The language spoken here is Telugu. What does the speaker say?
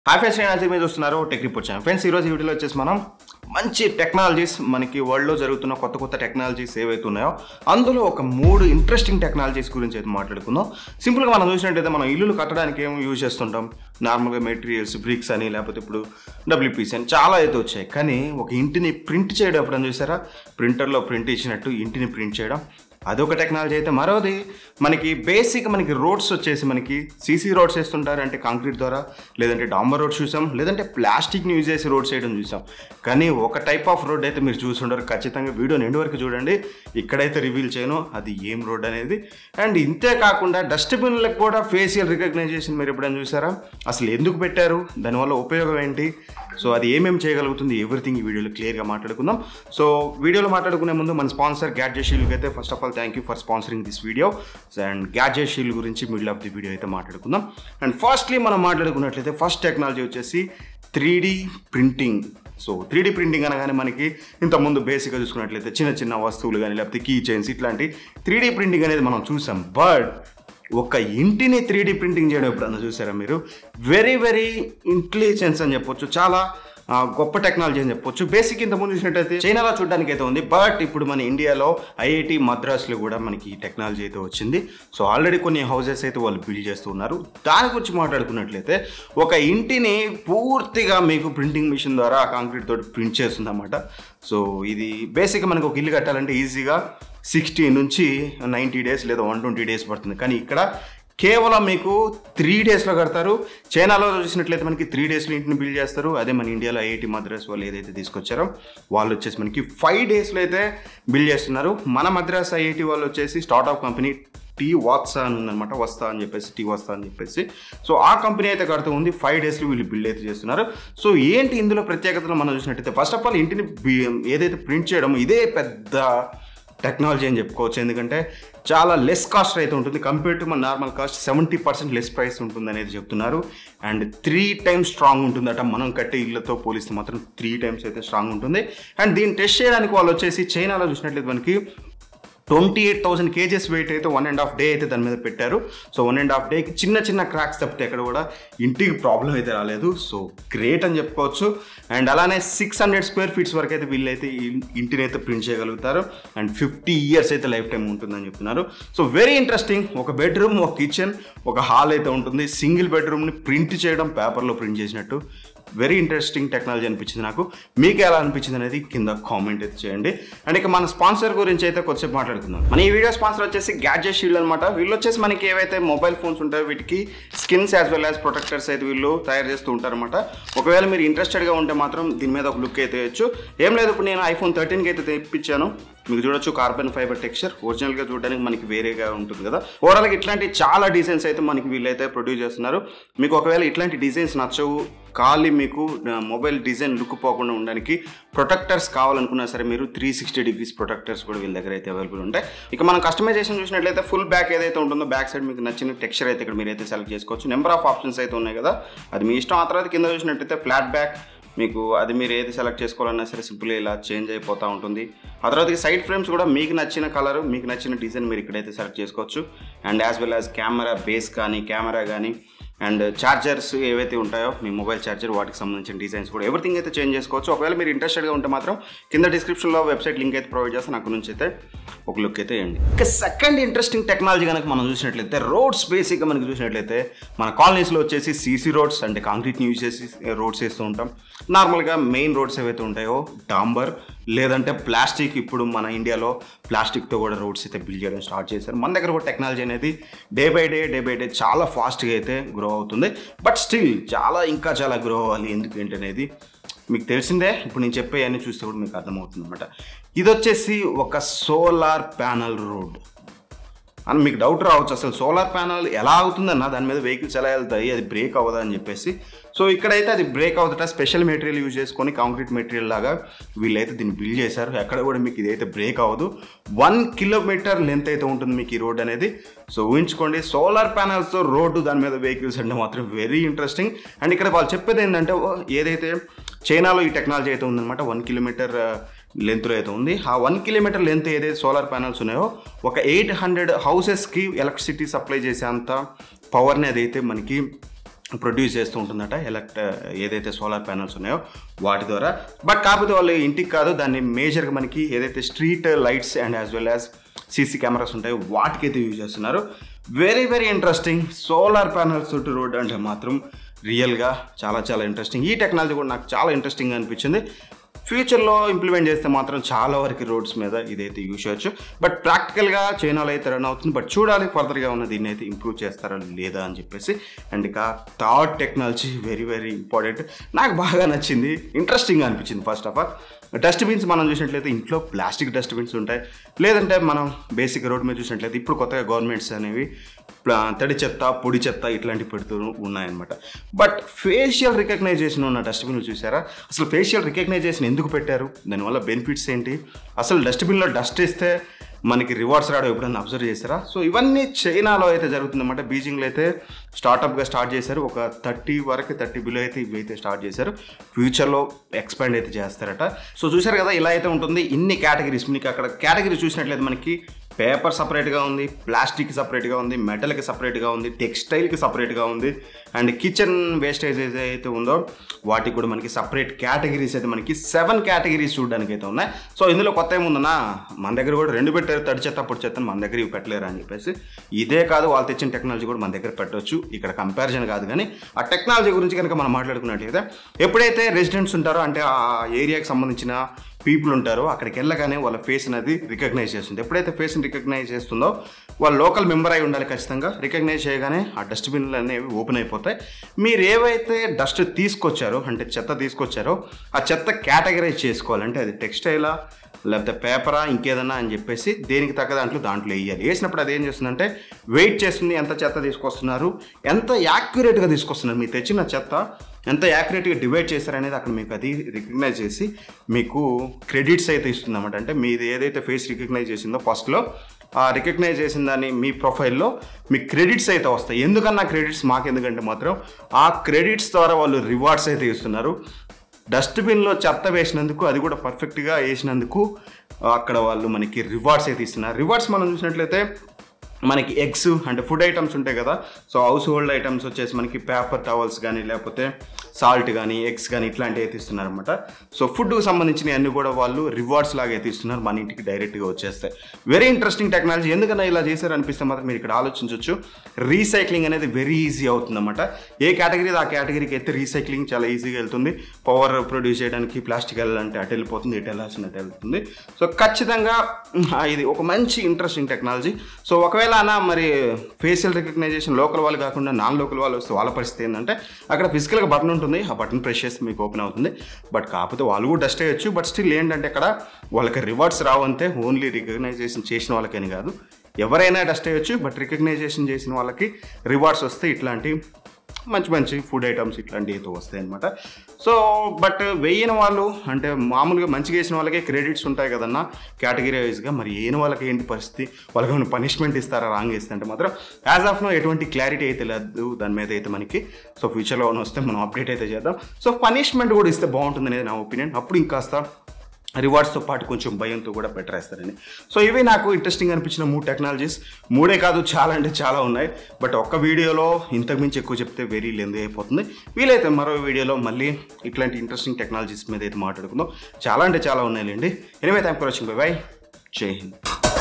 హాయ్ ఫ్రెండ్స్ నేను అజయ్ మీద చూస్తున్నారు టెక్ రిపోర్ట్ ఛానల్ ఫ్రెండ్స్ ఈరోజు ఈ వీడియోలో వచ్చేసి మనం మంచి టెక్నాలజీస్ మనకి వరల్డ్లో జరుగుతున్న కొత్త కొత్త టెక్నాలజీస్ ఏవైతే ఉన్నాయో అందులో ఒక మూడు ఇంట్రెస్టింగ్ టెక్నాలజీస్ గురించి అయితే మాట్లాడుకుందాం సింపుల్గా మనం చూసినట్టయితే మనం ఇల్లులు కట్టడానికి ఏం యూజ్ చేస్తుంటాం నార్మల్గా మెటీరియల్స్ బ్రిక్స్ అని లేకపోతే ఇప్పుడు డబ్ల్యూపీసీ అని చాలా అయితే వచ్చాయి కానీ ఒక ఇంటిని ప్రింట్ చేయడం ఎప్పుడైనా చూసారా ప్రింటర్లో ప్రింట్ ఇచ్చినట్టు ఇంటిని ప్రింట్ చేయడం అదొక టెక్నాలజీ అయితే మరోది మనకి బేసిక్ మనకి రోడ్స్ వచ్చేసి మనకి సీసీ రోడ్స్ వేస్తుంటారు అంటే కాంక్రీట్ ద్వారా లేదంటే డాంబర్ రోడ్స్ చూసాం లేదంటే ప్లాస్టిక్ని యూజ్ చేసి రోడ్స్ వేయడం చూసాం కానీ ఒక టైప్ ఆఫ్ రోడ్ అయితే మీరు చూసుంటారు ఖచ్చితంగా వీడియో నిండు వరకు చూడండి ఇక్కడైతే రివీల్ చేయను అది ఏం రోడ్ అనేది అండ్ ఇంతే కాకుండా డస్ట్బిన్లకు కూడా ఫేషియల్ రికగ్నైజేషన్ మీరు ఎప్పుడైనా చూసారా అసలు ఎందుకు పెట్టారు దానివల్ల ఉపయోగం ఏంటి సో అది ఏమేమి చేయగలుగుతుంది ఎవ్రీథింగ్ ఈ వీడియోలో క్లియర్గా మాట్లాడుకుందాం సో వీడియోలో మాట్లాడుకునే ముందు మన స్పాన్సర్ గ్యాడ్జెట్ షీల్డ్కి అయితే first of all thank you for sponsoring this video and Gadget Shield గురించి మిడిల్ ఆఫ్ ది వీడియో అయితే మాట్లాడుకుందాం అండ్ ఫస్ట్లీ మనం మాట్లాడుకున్నట్లయితే ఫస్ట్ టెక్నాలజీ వచ్చేసి three printing so three printing అనగానే మనకి ఇంతకుముందు బేసిక్గా చూసుకున్నట్లయితే చిన్న చిన్న వస్తువులు కానీ లేకపోతే కీ చైన్స్ ఇట్లాంటి త్రీ ప్రింటింగ్ అనేది మనం చూసాం బట్ ఒక ఇంటిని త్రీ ప్రింటింగ్ చేయడం ఎప్పుడన్నా చూసారా మీరు వెరీ వెరీ ఇంటెలిజెన్స్ అని చెప్పొచ్చు చాలా ఆ, గొప్ప టెక్నాలజీ అని చెప్పొచ్చు బేసిక్ ఇంత ముందు చూసినట్టయితే చైనాలో చూడడానికి అయితే ఉంది బట్ ఇప్పుడు మన ఇండియాలో ఐఐటి మద్రాస్లో కూడా మనకి ఈ టెక్నాలజీ అయితే వచ్చింది సో ఆల్రెడీ కొన్ని హౌసెస్ అయితే వాళ్ళు బిల్డ్ చేస్తున్నారు దాని గురించి మాట్లాడుకున్నట్లయితే ఒక ఇంటిని పూర్తిగా మీకు ప్రింటింగ్ మిషన్ ద్వారా కాంక్రీట్ తోటి ప్రింట్ చేస్తుంది అనమాట సో ఇది బేసిక్గా మనకు ఒక ఇల్లు కట్టాలంటే ఈజీగా సిక్స్టీ నుంచి నైంటీ డేస్ లేదా వన్ ట్వంటీ డేస్ పడుతుంది కానీ ఇక్కడ కేవలం మీకు త్రీ డేస్లో కడతారు చైనాలో చూసినట్లయితే మనకి త్రీ డేస్లో ఇంటిని బిల్డ్ చేస్తారు అదే మన ఇండియాలో ఐఐటి మద్రాస్ వాళ్ళు ఏదైతే తీసుకొచ్చారో వాళ్ళు వచ్చేసి మనకి ఫైవ్ డేస్లో అయితే బిల్డ్ చేస్తున్నారు మన మద్రాస్ ఐఐటి వాళ్ళు వచ్చేసి స్టార్ట్అప్ కంపెనీ టీ వాత్సా అని ఉందన్నమాట వస్తా అని చెప్పేసి టీ వస్తా అని చెప్పేసి సో ఆ కంపెనీ అయితే కడుతూ ఉంది ఫైవ్ డేస్లో వీళ్ళు బిల్డ్ అయితే చేస్తున్నారు సో ఏంటి ఇందులో ప్రత్యేకతలు మనం చూసినట్టయితే ఫస్ట్ ఆఫ్ ఆల్ ఇంటిని బి- ఏదైతే ప్రింట్ చేయడం ఇదే పెద్ద టెక్నాలజీ అని చెప్పుకోవచ్చు ఎందుకంటే చాలా లెస్ కాస్ట్ అయితే ఉంటుంది కంపేర్ టు మన normal cost seventy percent less price ఉంటుంది అనేది చెప్తున్నారు అండ్ త్రీ టైమ్స్ స్ట్రాంగ్ ఉంటుందట మనం కట్టే ఇళ్ళతో పోలిస్తే మాత్రం త్రీ టైమ్స్ అయితే స్ట్రాంగ్ ఉంటుంది అండ్ దీన్ని టెస్ట్ చేయడానికి వాళ్ళు వచ్చేసి చైనాలో చూసినట్లయితే మనకి twenty eight thousand kgs weight అయితే వన్ అండ్ హాఫ్ డే అయితే దాని మీద పెట్టారు సో వన్ అండ్ హాఫ్ డేకి చిన్న చిన్న క్రాక్స్ తప్పితే ఎక్కడ కూడా ఇంటికి ప్రాబ్లం అయితే రాలేదు సో గ్రేట్ అని చెప్పుకోవచ్చు అండ్ అలానే సిక్స్ హండ్రెడ్ స్క్వేర్ ఫీట్స్ వరకు అయితే వీళ్ళైతే ఈ ఇంటిని అయితే ప్రింట్ చేయగలుగుతారు అండ్ ఫిఫ్టీ ఇయర్స్ అయితే లైఫ్ టైం ఉంటుందని చెప్తున్నారు సో వెరీ ఇంట్రెస్టింగ్ ఒక బెడ్రూమ్ ఒక కిచెన్ ఒక హాల్ అయితే ఉంటుంది సింగిల్ బెడ్రూమ్ని ప్రింట్ చేయడం పేపర్లో ప్రింట్ చేసినట్టు వెరీ ఇంట్రెస్టింగ్ టెక్నాలజీ అనిపించింది నాకు మీకు ఎలా అనిపించింది అనేది కింద కామెంట్ అయితే చేయండి అండ్ ఇక మన స్పాన్సర్ గురించి అయితే కొద్దిసేపు మాట్లాడుకుందాం మన ఈ వీడియో స్పాన్సర్ వచ్చేసి గ్యాడ్జెట్ షీల్డ్ అనమాట వీళ్ళు వచ్చేసి మనకి ఏవైతే మొబైల్ ఫోన్స్ ఉంటాయో వీటికి skins as well as protectors అయితే వీళ్ళు తయారు చేస్తూ ఉంటారన్నమాట ఒకవేళ మీరు ఇంట్రెస్టెడ్గా ఉంటే మాత్రం దీని మీద ఒక లుక్ అయితే వేయచ్చు ఏం లేదు ఇప్పుడు నేను ఐఫోన్ థర్టీన్కి అయితే తెప్పించాను మీకు చూడొచ్చు కార్బన్ ఫైబర్ టెక్స్చర్ ఒరిజినల్గా చూడడానికి మనకి వేరేగా ఉంటుంది కదా ఓవరాల్గా ఇట్లాంటి చాలా డిజైన్స్ అయితే మనకి వీళ్ళైతే ప్రొడ్యూస్ చేస్తున్నారు మీకు ఒకవేళ ఇట్లాంటి డిజైన్స్ నచ్చవు ఖాళీ మీకు ఆ, మొబైల్ డిజైన్ లుక్ పోకుండా ఉండడానికి ప్రొటెక్టర్స్ కావాలనుకున్నా సరే మీరు త్రీ సిక్స్టీ డిగ్రీస్ ప్రొటెక్టర్స్ కూడా వీళ్ళ దగ్గర అయితే అవైలబుల్ ఉంటాయి ఇక మనం కస్టమైజేషన్ చూసినట్లయితే ఫుల్ బ్యాక్ ఏదైతే ఉంటుందో బ్యాక్ సైడ్ మీకు నచ్చిన టెక్స్చర్ అయితే ఇక్కడ మీరైతే సెలెక్ట్ చేసుకోవచ్చు నెంబర్ ఆఫ్ ఆప్షన్స్ అయితే ఉన్నాయి కదా అది మీ ఇష్టం ఆ తర్వాత కింద చూసినట్లయితే ఫ్లాట్ బ్యాక్ మీకు అది మీరు ఏది సెలెక్ట్ చేసుకోవాలన్నా సరే సింపుల్గా ఇలా చేంజ్ అయిపోతూ ఉంటుంది ఆ తర్వాత సైడ్ ఫ్రేమ్స్ కూడా మీకు నచ్చిన కలర్ మీకు నచ్చిన డిజైన్ మీరు ఇక్కడైతే సెలెక్ట్ చేసుకోవచ్చు and as well as camera base కానీ కెమెరా కానీ అండ్ ఛార్జర్స్ ఏవైతే ఉంటాయో మీ మొబైల్ ఛార్జర్ వాటికి సంబంధించిన డిజైన్స్ కూడా ఎవ్రీథింగ్ అయితే చేంజ్ చేసుకోవచ్చు ఒకవేళ మీరు ఇంట్రెస్టెడ్గా ఉంటే మాత్రం కింద డిస్క్రిప్షన్లో వెబ్సైట్ లింక్ అయితే ప్రొవైడ్ చేస్తాను నాకు నుంచి అయితే ఒక లుక్ అయితే వేయండి ఇక సెకండ్ ఇంట్రెస్టింగ్ టెక్నాలజీ కనుక మనం చూసినట్లయితే రోడ్స్ బేసిక్గా మనకి చూసినట్లయితే మన కాలనీస్లో వచ్చేసి సీసీ రోడ్స్ అంటే కాంక్రీట్ని యూజ్ చేసి రోడ్స్ వేస్తూ ఉంటాం నార్మల్గా మెయిన్ రోడ్స్ ఏవైతే ఉంటాయో డాంబర్ లేదంటే ప్లాస్టిక్ ఇప్పుడు మన ఇండియాలో ప్లాస్టిక్తో కూడా రోడ్స్ అయితే బిల్డ్ చేయడం స్టార్ట్ చేశారు మన దగ్గర కూడా టెక్నాలజీ అనేది day by day day by day చాలా ఫాస్ట్గా అయితే గ్రో అవుతుంది బట్ స్టిల్ చాలా ఇంకా చాలా గ్రో అవ్వాలి ఎందుకు ఏంటి అనేది మీకు తెలిసిందే ఇప్పుడు నేను చెప్పే అన్ని చూస్తే కూడా మీకు అర్థమవుతుంది అనమాట ఇది వచ్చేసి ఒక సోలార్ ప్యానల్ రోడ్ అని మీకు డౌట్ రావచ్చు అసలు సోలార్ ప్యానల్ ఎలా అవుతుందన్న దాని మీద వెహికల్స్ ఎలా వెళ్తాయి అది బ్రేక్ అవ్వదా అని చెప్పేసి సో ఇక్కడైతే అది బ్రేక్ అవుతుంట స్పెషల్ మెటీరియల్ యూజ్ చేసుకొని కాంక్రీట్ మెటీరియల్ లాగా వీళ్ళైతే దీన్ని బిల్డ్ చేశారు ఎక్కడ కూడా మీకు ఇదైతే బ్రేక్ అవ్వదు వన్ కిలోమీటర్ లెంత్ అయితే ఉంటుంది మీకు ఈ రోడ్ అనేది సో ఊహించుకోండి సోలార్ ప్యానల్స్తో రోడ్డు దాని మీద వెహికల్స్ అంటే మాత్రం వెరీ ఇంట్రెస్టింగ్ అండ్ ఇక్కడ వాళ్ళు చెప్పేది ఏంటంటే ఓ, ఏదైతే చైనాలో ఈ టెక్నాలజీ అయితే ఉందన్నమాట వన్ కిలోమీటర్ లెంత్లో అయితే ఉంది ఆ వన్ కిలోమీటర్ లెంత్ ఏదైతే సోలార్ ప్యానల్స్ ఉన్నాయో ఒక ఎయిట్ హండ్రెడ్ హౌసెస్కి ఎలక్ట్రిసిటీ సప్లై చేసే అంత పవర్ని అదైతే మనకి ప్రొడ్యూస్ చేస్తూ ఉంటుందట ఎలక్ట్ ఏదైతే సోలార్ ప్యానల్స్ ఉన్నాయో వాటి ద్వారా బట్ కాకపోతే వాళ్ళు ఇంటికి కాదు దాన్ని మేజర్గా మనకి ఏదైతే street lights and as well as CC cameras ఉంటాయో వాటికైతే యూజ్ చేస్తున్నారు very very interesting solar panels చుట్టూ రోడ్ అంటే మాత్రం రియల్గా చాలా చాలా ఇంట్రెస్టింగ్ ఈ టెక్నాలజీ కూడా నాకు చాలా ఇంట్రెస్టింగ్ అనిపించింది ఫ్యూచర్లో ఇంప్లిమెంట్ చేస్తే మాత్రం చాలా వరకు రోడ్స్ మీద ఇదైతే యూజ్ చేయొచ్చు బట్ ప్రాక్టికల్గా చైనాలో అయితే రన్ అవుతుంది బట్ చూడాలి ఫర్దర్గా ఉన్న దీన్ని అయితే ఇంప్రూవ్ చేస్తారా లేదా అని చెప్పేసి అండ్ ఇక third technology very very important నాకు బాగా నచ్చింది ఇంట్రెస్టింగ్ అనిపించింది ఫస్ట్ ఆఫ్ ఆల్ డస్ట్బిన్స్ మనం చూసినట్లయితే ఇంట్లో ప్లాస్టిక్ డస్ట్బిన్స్ ఉంటాయి లేదంటే మనం బేసిక్ రోడ్ మీద చూసినట్లయితే ఇప్పుడు కొత్తగా గవర్నమెంట్స్ అనేవి ప్లా- తడి చెత్త పొడి చెత్త ఇట్లాంటివి పెడుతూ ఉన్నాయన్నమాట బట్ ఫేషియల్ రికగ్నైజేషన్ ఉన్న డస్ట్బిన్లు చూసారా అసలు ఫేషియల్ రికగ్నైజేషన్ ఎందుకు పెట్టారు దానివల్ల బెనిఫిట్స్ ఏంటి అసలు డస్ట్బిన్లో డస్ట్ వేస్తే మనకి రివార్డ్స్ రావడం ఎప్పుడైనా అబ్జర్వ్ చేశారా సో ఇవన్నీ చైనాలో అయితే జరుగుతుందన్నమాట బీజింగ్లో అయితే స్టార్టప్గా స్టార్ట్ చేశారు ఒక థర్టీ వరకు థర్టీ బిలో అయితే ఇవి అయితే స్టార్ట్ చేశారు ఫ్యూచర్లో ఎక్స్పాండ్ అయితే చేస్తారట సో చూశారు కదా ఇలా అయితే ఉంటుంది ఇన్ని కేటగిరీస్ మీకు అక్కడ కేటగిరీ చూసినట్లయితే మనకి పేపర్ సపరేట్గా ఉంది ప్లాస్టిక్ సపరేట్గా ఉంది మెటల్కి సపరేట్గా ఉంది టెక్స్టైల్కి సపరేట్గా ఉంది అండ్ కిచెన్ వేస్టేజ్ ఏదైతే ఉందో వాటికి కూడా మనకి సపరేట్ కేటగిరీస్ అయితే మనకి సెవెన్ కేటగిరీస్ చూడడానికి అయితే ఉన్నాయి సో ఇందులో కొత్త ఏముందన్నా మన దగ్గర కూడా రెండు పెట్టారు తడి చెత్త పొడి చెత్త మన దగ్గర ఇవి పెట్టలేరు అని చెప్పేసి ఇదే కాదు వాళ్ళు తెచ్చిన టెక్నాలజీ కూడా మన దగ్గర పెట్టవచ్చు ఇక్కడ కంపారిజన్ కాదు కానీ ఆ టెక్నాలజీ గురించి కనుక మనం మాట్లాడుకున్నట్లయితే ఎప్పుడైతే రెసిడెంట్స్ ఉంటారో అంటే ఆ ఏరియాకి సంబంధించిన పీపుల్ ఉంటారో అక్కడికి వెళ్ళగానే వాళ్ళ ఫేస్ అనేది రికగ్నైజ్ చేస్తుంది ఎప్పుడైతే ఫేస్ని రికగ్నైజ్ చేస్తుందో వాళ్ళు లోకల్ మెంబర్ అయి ఉండాలి ఖచ్చితంగా రికగ్నైజ్ చేయగానే ఆ డస్ట్బిన్లు అనేవి ఓపెన్ అయిపోతాయి మీరు ఏవైతే డస్ట్ తీసుకొచ్చారో అంటే చెత్త తీసుకొచ్చారో ఆ చెత్త కేటగరైజ్ చేసుకోవాలంటే అది టెక్స్టైలా లేకపోతే పేపరా ఇంకేదన్నా అని చెప్పేసి దేనికి తగ్గ దాంట్లో దాంట్లో వేయాలి వేసినప్పుడు అది ఏం చేస్తుందంటే వెయిట్ చేస్తుంది ఎంత చెత్త తీసుకొస్తున్నారు ఎంత యాక్యురేట్గా తీసుకొస్తున్నారు మీరు తెచ్చిన చెత్త ఎంత యాక్యురేట్గా డివైడ్ చేశారనేది అక్కడ మీకు అది రికగ్నైజ్ చేసి మీకు క్రెడిట్స్ అయితే ఇస్తుంది అన్నమాట అంటే మీది ఏదైతే ఫేస్ రికగ్నైజ్ చేసిందో ఫస్ట్లో ఆ రికగ్నైజ్ చేసిన దాన్ని మీ ప్రొఫైల్లో మీ క్రెడిట్స్ అయితే వస్తాయి ఎందుకన్నా క్రెడిట్స్ మాకెందుకంటే మాత్రం ఆ క్రెడిట్స్ ద్వారా వాళ్ళు రివార్డ్స్ అయితే ఇస్తున్నారు డస్ట్బిన్లో చెత్త వేసినందుకు అది కూడా పర్ఫెక్ట్గా వేసినందుకు అక్కడ వాళ్ళు మనకి రివార్డ్స్ అయితే ఇస్తున్నారు రివార్డ్స్ మనం చూసినట్లయితే మనకి ఎగ్స్ అంటే ఫుడ్ ఐటమ్స్ ఉంటాయి కదా సో హౌస్ హోల్డ్ ఐటమ్స్ వచ్చేసి మనకి పేపర్ టవల్స్ కానీ లేకపోతే సాల్ట్ కానీ ఎగ్స్ కానీ ఇట్లాంటివి అయితే ఇస్తున్నారు అనమాట సో ఫుడ్కి సంబంధించినవి అన్ని కూడా వాళ్ళు రివార్డ్స్ లాగా అయితే ఇస్తున్నారు మన ఇంటికి డైరెక్ట్గా వచ్చేస్తాయి వెరీ ఇంట్రెస్టింగ్ టెక్నాలజీ ఎందుకన్నా ఇలా చేశారు అనిపిస్తే మాత్రం మీరు ఇక్కడ ఆలోచించవచ్చు రీసైక్లింగ్ అనేది వెరీ ఈజీ అవుతుందన్నమాట ఏ కేటగిరీ ఆ కేటగిరీకి అయితే రీసైక్లింగ్ చాలా ఈజీగా వెళ్తుంది పవర్ ప్రొడ్యూస్ చేయడానికి ప్లాస్టిక్ వెళ్ళాలంటే అటు వెళ్ళిపోతుంది ఇటు వెళ్ళాల్సినట్టు వెళ్తుంది సో ఖచ్చితంగా ఉమ్, ఇది ఒక మంచి ఇంట్రెస్టింగ్ టెక్నాలజీ సో ఒకవేళ అన్న మరి ఫేషియల్ రికగ్నైజేషన్ లోకల్ వాళ్ళు కాకుండా నాన్ లోకల్ వాళ్ళు వస్తే వాళ్ళ పరిస్థితి ఏంటంటే అక్కడ ఫిజికల్గా బటన్ ఉంటుంది ఆ బటన్ ప్రెస్ చేస్తే మీకు ఓపెన్ అవుతుంది బట్ కాకపోతే వాళ్ళు కూడా డస్ట్ అయ్యొచ్చు బట్ స్టిల్ ఏంటంటే అక్కడ వాళ్ళకి రివార్డ్స్ రావంతే ఓన్లీ రికగ్నైజేషన్ చేసిన వాళ్ళకని కాదు ఎవరైనా డస్ట్ అయ్యొచ్చు బట్ రికగ్నైజేషన్ చేసిన వాళ్ళకి రివార్డ్స్ వస్తే ఇట్లాంటి మంచి మంచి ఫుడ్ ఐటమ్స్ ఇట్లాంటివి అయితే వస్తాయి అనమాట సో బట్ వేయని వాళ్ళు అంటే మామూలుగా మంచిగా వేసిన వాళ్ళకే క్రెడిట్స్ ఉంటాయి కదన్న కేటగిరీ వైజ్గా మరి వేయని వాళ్ళకి ఏంటి పరిస్థితి వాళ్ళకి ఏమైనా పనిష్మెంట్ ఇస్తారా రాంగ్ ఇస్తే అంటే మాత్రం యాజ్ ఆఫ్ నో ఎటువంటి క్లారిటీ అయితే లేదు దాని మీద అయితే మనకి సో ఫ్యూచర్లో వస్తే మనం అప్డేట్ అయితే చేద్దాం సో పనిష్మెంట్ కూడా ఇస్తే బాగుంటుంది అనేది నా ఒపీనియన్ అప్పుడు ఇంకాస్త రివార్డ్స్తో పాటు కొంచెం భయంతో కూడా బెటర్ వేస్తారని సో ఇవి నాకు ఇంట్రెస్టింగ్ అనిపించిన మూడు టెక్నాలజీస్ మూడే కాదు చాలా అంటే చాలా ఉన్నాయి బట్ ఒక్క వీడియోలో ఇంతకు మించి ఎక్కువ చెప్తే వెరీ లెంది అయిపోతుంది వీలైతే మరో వీడియోలో మళ్ళీ ఇట్లాంటి ఇంట్రెస్టింగ్ టెక్నాలజీస్ మీద అయితే మాట్లాడుకుందాం చాలా అంటే చాలా ఉన్నాయిలేండి anyway thank for watching bye bye జై హింద్